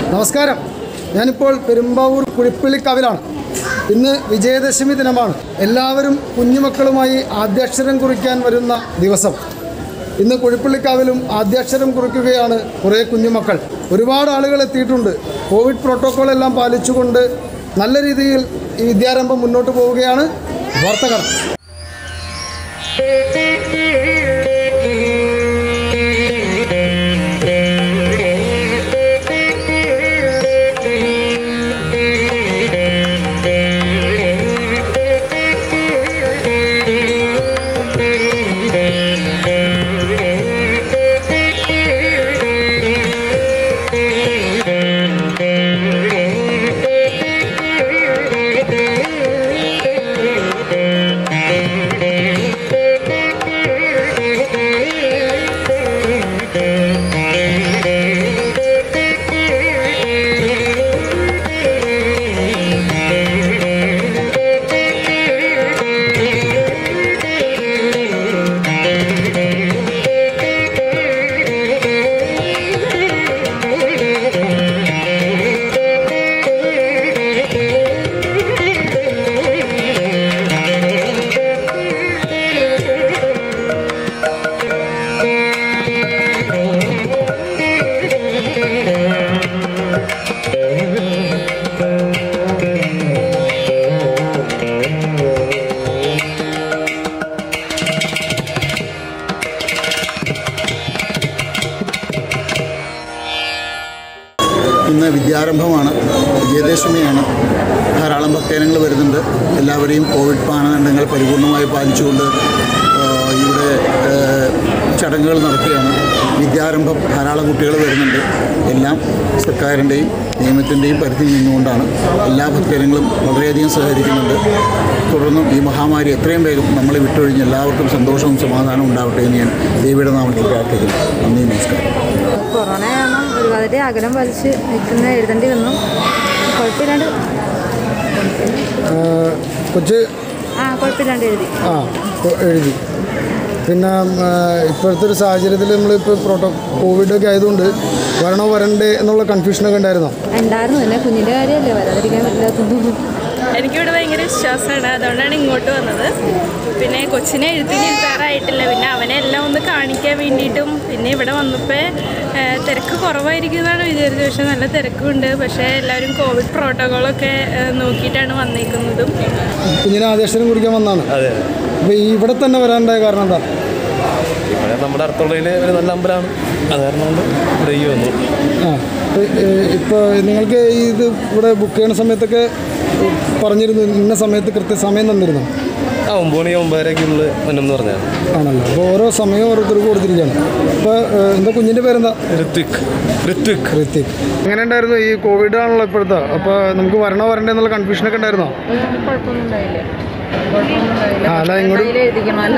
നമസ്കാരം ഞാനിപ്പോൾ പെരുമ്പാവൂർ കുഴിപ്പള്ളിക്കാവിലാണ് ഇന്ന് വിജയദശമി ദിനമാണ് എല്ലാവരും കുഞ്ഞുമക്കളുമായി ആദ്യാക്ഷരം കുറിക്കാൻ വരുന്ന ദിവസം ഇന്ന് കുഴിപ്പള്ളിക്കാവിലും ആദ്യാക്ഷരം കുറിക്കുകയാണ് കുറേ കുഞ്ഞുമക്കൾ ഒരുപാട് ആളുകൾ എത്തിയിട്ടുണ്ട് കോവിഡ് പ്രോട്ടോക്കോൾ എല്ലാം പാലിച്ചുകൊണ്ട് നല്ല രീതിയിൽ ഈ വിദ്യാരംഭം മുന്നോട്ട് പോവുകയാണ് വാർത്തകൾ ഇന്ന് വിദ്യാരംഭമാണ് വിജയദശമിയാണ് ധാരാളം ഭക്തജനങ്ങൾ വരുന്നുണ്ട് എല്ലാവരെയും കോവിഡ് മാനദണ്ഡങ്ങൾ പരിപൂർണമായി പാലിച്ചുകൊണ്ട് ആ, ഇവിടെ ആ, ചടങ്ങുകൾ നടക്കുകയാണ് വിദ്യാരംഭം ധാരാളം കുട്ടികൾ വരുന്നുണ്ട് എല്ലാം സർക്കാരിൻ്റെയും നിയമത്തിൻ്റെയും പരിധിയിൽ നിന്നുകൊണ്ടാണ് എല്ലാ ഭക്തജനങ്ങളും വളരെയധികം സഹകരിക്കുന്നുണ്ട് തുടർന്നും ഈ മഹാമാരി എത്രയും വേഗം നമ്മളെ വിട്ടൊഴിഞ്ഞ് എല്ലാവർക്കും സന്തോഷവും സമാധാനവും ഉണ്ടാവട്ടെ എന്ന് ഞാൻ ദേവിയുടെ നാമത്തിൽ പ്രാർത്ഥിക്കുന്നു നന്ദി നമസ്കാരം കൊറോണ കാരണം ഒരുപാട് അകലം വലിച്ച് നിൽക്കുന്ന എഴുതേണ്ടി വന്നു കുഴപ്പമില്ലാണ്ട് കൊച്ച് ആ കുഴപ്പമില്ലാണ്ട് എഴുതി ആ കൊ- എഴുതി പിന്നെ ആ, ഇപ്പോഴത്തെ ഒരു സാഹചര്യത്തിൽ നമ്മളിപ്പോൾ പ്രോട്ടോ കോവിഡൊക്കെ ആയതുകൊണ്ട് വരണോ വരണ്ടേ എന്നുള്ള കൺഫ്യൂഷനൊക്കെ ഉണ്ടായിരുന്നോ ഉണ്ടായിരുന്നു പിന്നെ കുഞ്ഞിൻ്റെ കാര്യമല്ലേ വരാതിരിക്കാൻ പറ്റില്ലാത്തതുകൊണ്ട് എനിക്കിവിടെ ഭയങ്കര വിശ്വാസമാണ് അതുകൊണ്ടാണ് ഇങ്ങോട്ട് വന്നത് പിന്നെ കൊച്ചിനെ എഴുത്തിനിരുത്താറായിട്ടില്ല പിന്നെ അവനെ എല്ലാം ഒന്ന് കാണിക്കാൻ വേണ്ടിയിട്ടും പിന്നെ ഇവിടെ വന്നപ്പോൾ ഏഹ്, തിരക്ക് കുറവായിരിക്കും എന്നാണ് വിചാരിച്ചത് പക്ഷേ നല്ല തിരക്കുണ്ട് പക്ഷേ എല്ലാവരും കോവിഡ് പ്രോട്ടോകോളൊക്കെ ഏഹ്, നോക്കിയിട്ടാണ് വന്നേക്കുന്നതും കുഞ്ഞിനെ ആദ്യാക്ഷരം കുറിക്കാൻ വന്നാണ് അപ്പോൾ ഈ ഇവിടെ തന്നെ വരാനുണ്ടായ കാരണം എന്താ ഇവിടെ നമ്മുടെ അടുത്തുള്ളതിൽ ഒരു നല്ല അമ്പലമാണ് അത് കാരണം കൊണ്ട് ഇവിടെ ഈ വന്നു ആ ഇപ്പോൾ നിങ്ങൾക്ക് ഇത് ഇവിടെ ബുക്ക് ചെയ്യുന്ന സമയത്തൊക്കെ പറഞ്ഞിരുന്നു ഇന്ന സമയത്ത് കൃത്യസമയം തന്നിരുന്നു ആ ഒമ്പത് മണി ഒമ്പതരക്കുള്ളിൽ വന്നെന്ന് പറഞ്ഞാൽ ആണല്ലോ അപ്പോൾ ഓരോ സമയം ഓരോരുത്തർക്ക് കൊടുത്തിരിക്കുകയാണ് അപ്പോൾ എന്താ കുഞ്ഞിൻ്റെ പേരെന്താ ഋത്വിക് ഋത്വിക് ഋത്തിക് എങ്ങനെ ഉണ്ടായിരുന്നു ഈ കോവിഡ് ആണല്ലോ ഇപ്പോഴത്തെ അപ്പോൾ നമുക്ക് വരണോ വരണ്ടേ എന്നുള്ള കൺഫ്യൂഷനൊക്കെ ഉണ്ടായിരുന്നോ കുഴപ്പമൊന്നും ഉണ്ടായില്ല ആ അല്ല ഇങ്ങോട്ട് എഴുതിക്കണമല്ല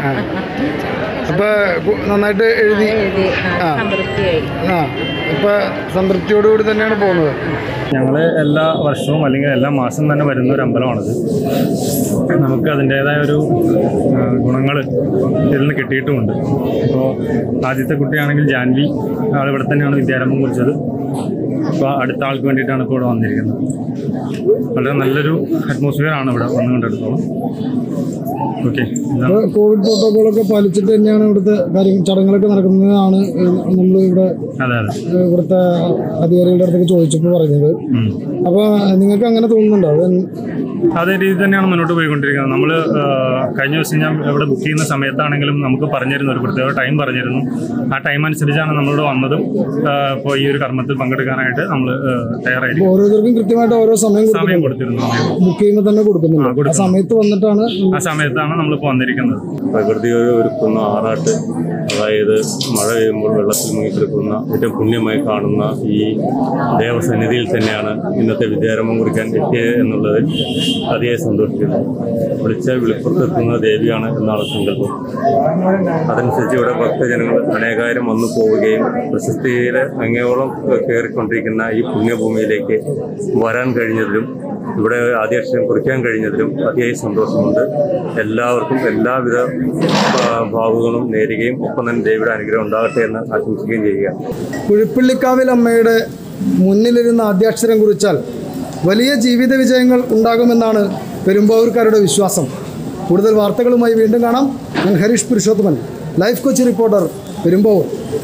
അപ്പോൾ നന്നായിട്ട് എഴുതി എഴുതി ആ. സംതൃപ്തിയായി ആ ഇപ്പോൾ സംതൃപ്തിയോടുകൂടി തന്നെയാണ് പോകുന്നത് ഞങ്ങൾ എല്ലാ വർഷവും അല്ലെങ്കിൽ എല്ലാ മാസം തന്നെ വരുന്ന ഒരു അമ്പലമാണിത് നമുക്ക് അതിൻ്റേതായ ഒരു ഗുണങ്ങൾ ഇതിൽ നിന്ന് കിട്ടിയിട്ടുമുണ്ട് അപ്പോൾ ആദ്യത്തെ കുട്ടിയാണെങ്കിൽ ജാൻവി ആൾ ഇവിടെ തന്നെയാണ് വിദ്യാരംഭം കുറിച്ചത് അപ്പോൾ അടുത്ത ആൾക്ക് വേണ്ടിയിട്ടാണ് ഇപ്പോൾ ഇവിടെ വന്നിരിക്കുന്നത് വളരെ നല്ലൊരു അറ്റ്മോസ്ഫിയർ ആണ് ഇവിടെ വന്നുകൊണ്ടിടത്തോളം ഓക്കെ ഇതാണ് അപ്പോൾ കോവിഡ് പ്രോട്ടോക്കോളൊക്കെ പാലിച്ചിട്ട് തന്നെയാണ് ഇവിടുത്തെ കാര്യം ചടങ്ങുകളൊക്കെ നടക്കുന്നതാണ് നമ്മൾ ഇവിടെ അതെ അതെ ഏഹ്, ഇവിടുത്തെ അധികാരികളുടെ അടുത്തൊക്കെ ചോദിച്ചപ്പോൾ പറഞ്ഞത് ഉം. അപ്പോൾ നിങ്ങൾക്ക് അങ്ങനെ തോന്നുന്നുണ്ടോ അത് അതേ രീതി തന്നെയാണ് മുന്നോട്ട് പോയിക്കൊണ്ടിരിക്കുന്നത് നമ്മൾ കഴിഞ്ഞ ദിവസം ഞാൻ ഇവിടെ ബുക്ക് ചെയ്യുന്ന സമയത്താണെങ്കിലും നമുക്ക് പറഞ്ഞിരുന്നു ഒരു പ്രത്യേക ടൈം പറഞ്ഞിരുന്നു ആ ടൈം അനുസരിച്ചാണ് നമ്മളിവിടെ വന്നതും ഇപ്പോൾ ഈ ഒരു കർമ്മത്തിൽ പങ്കെടുക്കാനായിട്ട് നമ്മൾ തയ്യാറായിരിക്കും ഓരോരുത്തർക്കും കൃത്യമായിട്ട് ഓരോ സമയം സമയം കൊടുക്കുന്നുണ്ട് കൊടുത്തിരുന്നു ബുക്ക് ചെയ്യുമ്പോൾ തന്നെ ആ, കൊടുക്കുന്നുണ്ട് ആ കൊടുക്കുന്നു. സമയത്ത് വന്നിട്ടാണ് ആ സമയത്താണ് നമ്മളിപ്പോൾ വന്നിരിക്കുന്നത് പ്രകൃതി ഒരുക്കുന്ന ആറാട്ട് അതായത് മഴ പെയ്യുമ്പോൾ വെള്ളത്തിൽ മുങ്ങിക്കിടക്കുന്ന ഏറ്റവും പുണ്യമായി കാണുന്ന ഈ ദേവസന്നിധിയിൽ തന്നെയാണ് ഇന്നത്തെ വിദ്യാരംഭം കുറിക്കാൻ എത്തിയത് എന്നുള്ളതിൽ അതിയായി സന്തോഷിക്കുന്നു വിളിച്ചാൽ വിളിപ്പുറത്തെത്തുന്ന ദേവിയാണ് എന്നാണ് സങ്കല്പം അതനുസരിച്ച് ഇവിടെ ഭക്തജനങ്ങൾ അനേകായിരം വന്നു പോവുകയും പ്രശസ്തിയിൽ അങ്ങയോളം കയറിക്കൊണ്ടിരിക്കുന്ന ഈ പുണ്യഭൂമിയിലേക്ക് വരാൻ കഴിഞ്ഞതിലും ഇവിടെ ആദ്യാക്ഷരം കുറിക്കാൻ കഴിഞ്ഞതിലും അതിയായി സന്തോഷമുണ്ട് എല്ലാവർക്കും എല്ലാവിധ ആ, ഭാവുകളും നേരുകയും ഒപ്പം തന്നെ ദേവിയുടെ അനുഗ്രഹം ഉണ്ടാകട്ടെ എന്ന് ആശംസിക്കുകയും ചെയ്യുക കുഴിപ്പള്ളിക്കാവിൽ അമ്മയുടെ മുന്നിലിരുന്ന് ആദ്യാക്ഷരം കുറിച്ചാൽ വലിയ ജീവിത വിജയങ്ങൾ ഉണ്ടാകുമെന്നാണ് പെരുമ്പാവൂർക്കാരുടെ വിശ്വാസം കൂടുതൽ വാർത്തകളുമായി വീണ്ടും കാണാം ഞാൻ ഹരീഷ് പുരുഷോത്തമൻ ലൈഫ് കൊച്ചി റിപ്പോർട്ടർ പെരുമ്പാവൂർ